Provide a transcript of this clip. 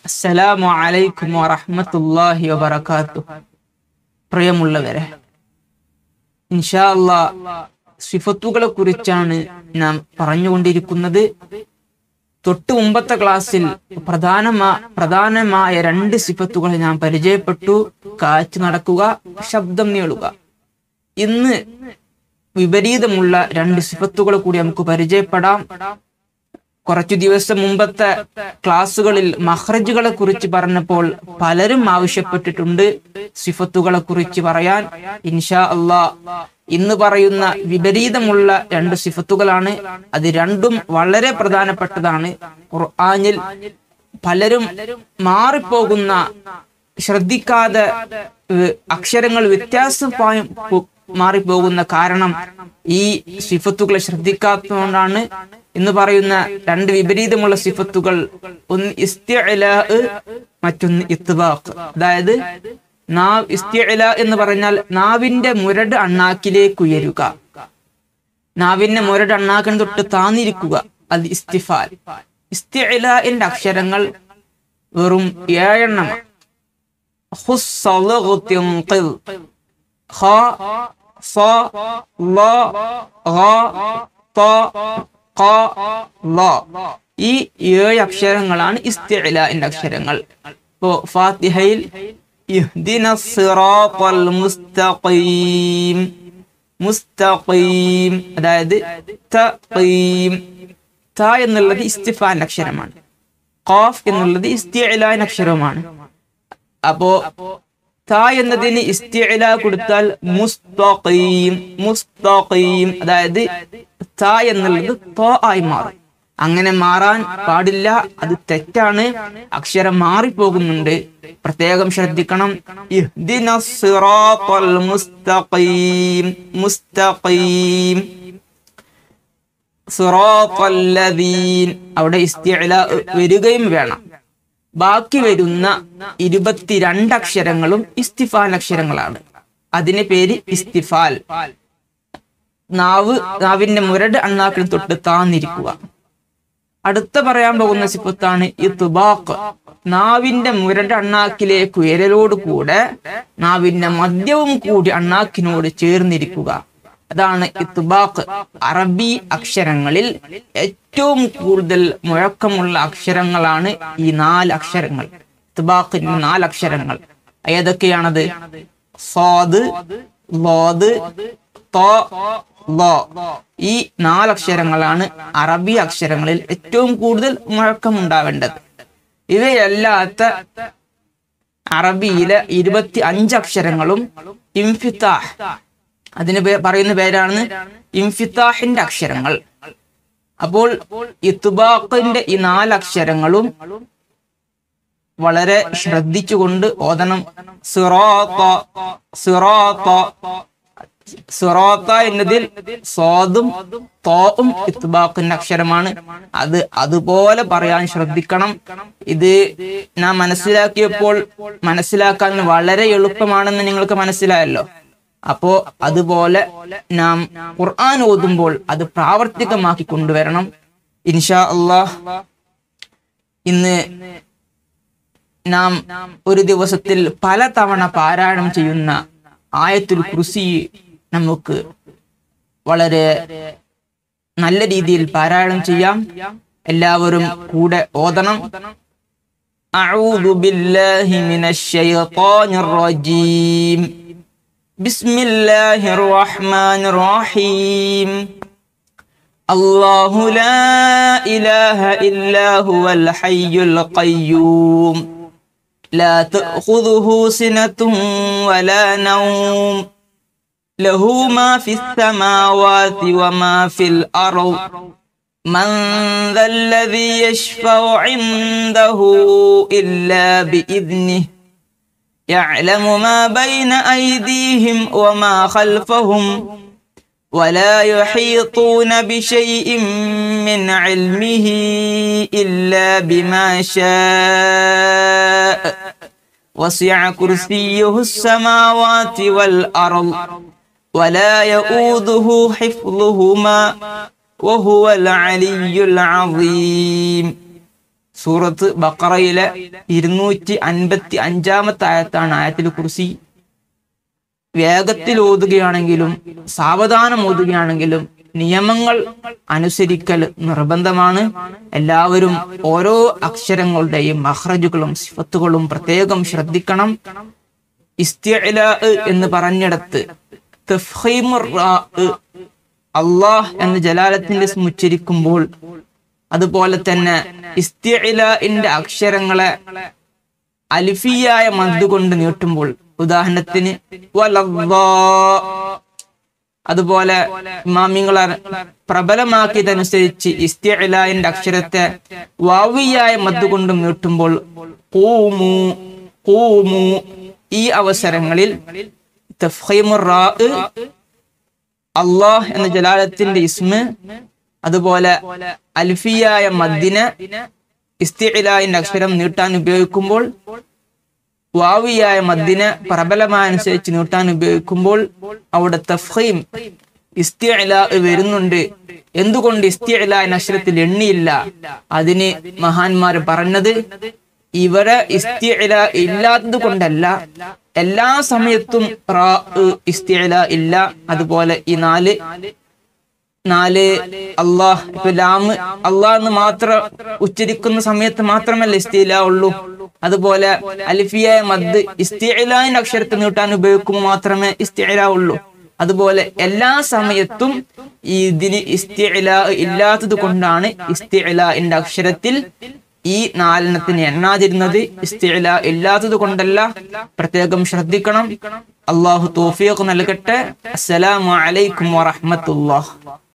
അസ്സലാമു അലൈക്കും വറഹ്മത്തുള്ളാഹി വബറകാത്തു പ്രിയമുള്ളവരെ ഇൻഷാ അല്ലാ സിഫത്തുകളെ കുറിച്ചാണ് നാം പറഞ്ഞുകൊണ്ടിരിക്കുന്നത് തൊട്ട് മുമ്പത്തെ ക്ലാസ്സിൽ പ്രധാനമാ പ്രധാനമായ രണ്ട് സിഫത്തുകൾ ഞാൻ പരിചയപ്പെട്ടു കാറ്റ് നടക്കുക ശബ്ദം നീളുക ഇന്ന് വിപരീതമുള്ള രണ്ട് സിഫത്തുകൾ കൂടി നമുക്ക് പരിചയപ്പെടാം കുറച്ചു ദിവസം മുമ്പത്തെ ക്ലാസ്സുകളിൽ മഹ്റജുകളെ കുറിച്ച് പറഞ്ഞപ്പോൾ പലരും ആവശ്യപ്പെട്ടിട്ടുണ്ട് സിഫത്തുകളെ കുറിച്ച് പറയാൻ ഇൻഷാ അള്ളാ ഇന്ന് പറയുന്ന വിപരീതമുള്ള രണ്ട് സിഫത്തുകളാണ് അത് രണ്ടും വളരെ പ്രധാനപ്പെട്ടതാണ് ഖുർആനിൽ പലരും മാറിപ്പോകുന്ന ശ്രദ്ധിക്കാതെ ഏഹ്, അക്ഷരങ്ങൾ വ്യത്യാസം പായും- പോ- മാറിപ്പോകുന്ന കാരണം ഈ സിഫത്തുകളെ ശ്രദ്ധിക്കാത്തതുകൊണ്ടാണ് എന്ന് പറയുന്ന രണ്ട് വിപരീതമുള്ള സിഫത്തുകൾ ഒന്ന് ഇസ്തിഅലാ മറ്റൊന്ന് ഇത്ബാഖ് അതായത് നാവ് ഇസ്തിഅല എന്ന് പറഞ്ഞാൽ നാവിന്റെ മുരട് അണ്ണാക്കിലേക്ക് ഉയരുക നാവിന്റെ മുരട് അണ്ണാക്കിന് തൊട്ട് താന്നിരിക്കുക അത് ഇസ്തിഫാൽ ഇസ്തിഅലാന്റെ അക്ഷരങ്ങൾ വെറും ഏഴെണ്ണമാണ് ഖുസ്സലഗ്തിൻ ഖിൽ. ഖ, സ, ല, ഗ, ത, ഖ, ല. ഈ ഏഴ് അക്ഷരങ്ങളാണ് ഇസ്തിഅലാന്റെ അക്ഷരങ്ങൾ ഇപ്പോ ഫാത്തിഹയിൽ ഇഹ്ദിന സിറാത്തൽ മുസ്തഖീം മുസ്തഖീം അതായത് തഖീം ത എന്നുള്ളത് ഇസ്തിഫാന്റെ അക്ഷരമാണ് ഖാഫ് എന്നുള്ളത് ഇസ്തിഅലാന്റെ അക്ഷരമാണ് അപ്പോ ത എന്നതിന് ഇസ്തിഅല കൊടുത്താൽ മുസ്തഖീം മുസ്തഖീം അതായത് ത എന്നുള്ളത് തോ ആയി മാറും അങ്ങനെ മാറാൻ പാടില്ല അത് തെറ്റാണ് അക്ഷരം മാറിപ്പോകുന്നുണ്ട് പ്രത്യേകം ശ്രദ്ധിക്കണം ഇഹ്ദിന സിറാത്തൽ മുസ്തഖീം മുസ്തഖീം സിറാത്തല്ലദീൻ അവിടെ ഇസ്തിഅല വരികയും വേണം ബാക്കി വരുന്ന ഇരുപത്തിരണ്ട് അക്ഷരങ്ങളും ഇസ്തിഫാൽ അക്ഷരങ്ങളാണ് അതിന് പേര് ഇസ്തിഫാൽ നാവ് നാവിന്റെ മുരട് അണ്ണാക്കിൽ തൊട്ട് താന്നിരിക്കുക അടുത്ത പറയാൻ പോകുന്ന സിഫത്താണ് ഇത്ബാഖ് നാവിന്റെ മുരട് അണ്ണാക്കിലേക്ക് ഉയരലോട് കൂടെ നാവിന്റെ മദ്യവും കൂടി അണ്ണാക്കിനോട് ചേർന്നിരിക്കുക അതാണ് ഇത്ബാഖ് അറബി അക്ഷരങ്ങളിൽ ഏറ്റവും കൂടുതൽ മുഴക്കമുള്ള അക്ഷരങ്ങളാണ് ഈ നാല് അക്ഷരങ്ങൾ ഇത്ബാഖിന്റെ നാല് അക്ഷരങ്ങൾ ഏതൊക്കെയാണത് സ്വാദ് ലോദ് തോ ലോ ഈ നാലക്ഷരങ്ങളാണ് അറബി അക്ഷരങ്ങളിൽ ഏറ്റവും കൂടുതൽ മുഴക്കമുണ്ടാവേണ്ടത് ഇവയല്ലാത്ത അറബിയിലെ ഇരുപത്തി അഞ്ച് അക്ഷരങ്ങളും ഇംഫിത്താഹ് അതിന് പേ- പറയുന്ന പേരാണ് ഇംഫിത്താഹിന്റെ അക്ഷരങ്ങൾ അപ്പോൾ ഇത്തുബാഖിന്റെ ഈ നാലക്ഷരങ്ങളും വളരെ ശ്രദ്ധിച്ചുകൊണ്ട് ഓതണം സിറാത്ത സിറാത്ത സിറാത്ത എന്നതിൽ സ്വാദും തോവും ഇത്ബാഖിന്റെ അക്ഷരമാണ് അത് അതുപോലെ പറയാൻ ശ്രദ്ധിക്കണം ഇത് നാം മനസ്സിലാക്കിയപ്പോൾ മനസ്സിലാക്കാൻ വളരെ എളുപ്പമാണെന്ന് നിങ്ങൾക്ക് മനസ്സിലായല്ലോ അപ്പോ അതുപോലെ നാം ഖുർആൻ ഓതുമ്പോൾ അത് പ്രാവർത്തികമാക്കി കൊണ്ടുവരണം ഇൻഷാ അള്ളാഹ് ഇന്ന് നാം ഒരു ദിവസത്തിൽ പല തവണ പാരായണം ചെയ്യുന്ന ആയത്തുൽ കുർസി നമുക്ക് വളരെ നല്ല രീതിയിൽ പാരായണം ചെയ്യാം എല്ലാവരും കൂടെ ഓതണം أعوذ بالله من الشيطان الرجيم بسم الله الرحمن الرحيم الله لا إله إلا هو الحي القيوم لا تأخذه سنة ولا نوم له ما في السماوات وما في الأرض من ذا الذي يشفع عنده إلا بإذنه يعلم ما بين أيديهم وما خلفهم ولا يحيطون بشيء من علمه إلا بما شاء وسع كرسيه السماوات والأرض ولا يؤوده حفظهما وهو العلي العظيم സൂറത്ത് ബക്കറയിലെ ഇരുന്നൂറ്റി അൻപത്തി അഞ്ചാമത്തെ ആയത്താണ് ആയത്തിൽ കുറിസി വേഗത്തിൽ ഓതുകയാണെങ്കിലും സാവധാനം ഓതുകയാണെങ്കിലും നിയമങ്ങൾ അനുസരിക്കൽ നിർബന്ധമാണ് എല്ലാവരും ഓരോ അക്ഷരങ്ങളുടെയും മഹ്റജുകളും സിഫത്തുകളും പ്രത്യേകം ശ്രദ്ധിക്കണം ഇസ്തിഅലാ എന്ന് പറഞ്ഞിടത്ത് തഫ്ഹീമുർ റാ അള്ളാഹ് എന്ന ജലാലത്തിന്റെ ഇസ്മ ഉച്ചരിക്കുമ്പോൾ അതുപോലെ തന്നെ ഇസ്തിഅലാന്റെ അക്ഷരങ്ങളെ അലിഫിയായ മദ് കൊണ്ട് നീട്ടുമ്പോൾ ഉദാഹരണത്തിന് വലദ്ദാ അതുപോലെ ഇമാമിങ്ങൾ പ്രബലമാക്കിയതനുസരിച്ച് ഇസ്തിഅലാന്റെ അക്ഷരത്തെ വാവിയായ മദ് കൊണ്ട് നീട്ടുമ്പോൾ ഖൂമു ഖൂമു ഈ അവസരങ്ങളിൽ തഫ്ഹീമുർ റാ അള്ളാഹ് എന്ന ജലാലത്തിന്റെ ഇസ്മ അതുപോലെ അൽഫിയായ മദ്ദിനെ ഇസ്തിഇലായിന്റെ അക്ഷരം നീട്ടാൻ ഉപയോഗിക്കുമ്പോൾ വാവിയായ മദ്ദിനെ പ്രബലമായ അനുസരിച്ച് നീട്ടാൻ ഉപയോഗിക്കുമ്പോൾ അവിടെ തഫീം ഇസ്തിഇല വരുന്നുണ്ട് എന്തുകൊണ്ട് ഇസ്തിഇല എന്ന അക്ഷരത്തിൽ എണ്ണിയില്ല അതിന് മഹാന്മാർ പറഞ്ഞത് ഇവരെ ഇസ്തിഇല ഇല്ലാത്തത് കൊണ്ടല്ല എല്ലാ സമയത്തും റാ ഇസ്തിഇല ഇല്ല അതുപോലെ ഈ നാല് നാല് അള്ളാഹ് ഇപ്പൊ ലാമ് അള്ളാഹ് എന്ന് മാത്രം ഉച്ചരിക്കുന്ന സമയത്ത് മാത്രമല്ല ഇസ്തിഇല ഉള്ളൂ അതുപോലെ അലിഫിയായ മദ് ഇസ്തിഇലാന്റെ അക്ഷരത്തെ നീട്ടാൻ ഉപയോഗിക്കുമ്പോൾ മാത്രമേ ഇസ്തിഇല ഉള്ളൂ അതുപോലെ എല്ലാ സമയത്തും ഈ ഇതിന് ഇസ്തിഇല ഇല്ലാത്തത് കൊണ്ടാണ് ഇസ്തിഇലാന്റെ അക്ഷരത്തിൽ ഈ നാലെണ്ണത്തിന് എണ്ണാതിരുന്നത് ഇസ്തിഇല ഇല്ലാത്തത് കൊണ്ടല്ല പ്രത്യേകം ശ്രദ്ധിക്കണം അള്ളാഹു തോഫിയൊക്കെ നൽകട്ടെ അസ്സലാമു അലൈക്കും വറഹ്മത്തുള്ളാഹ്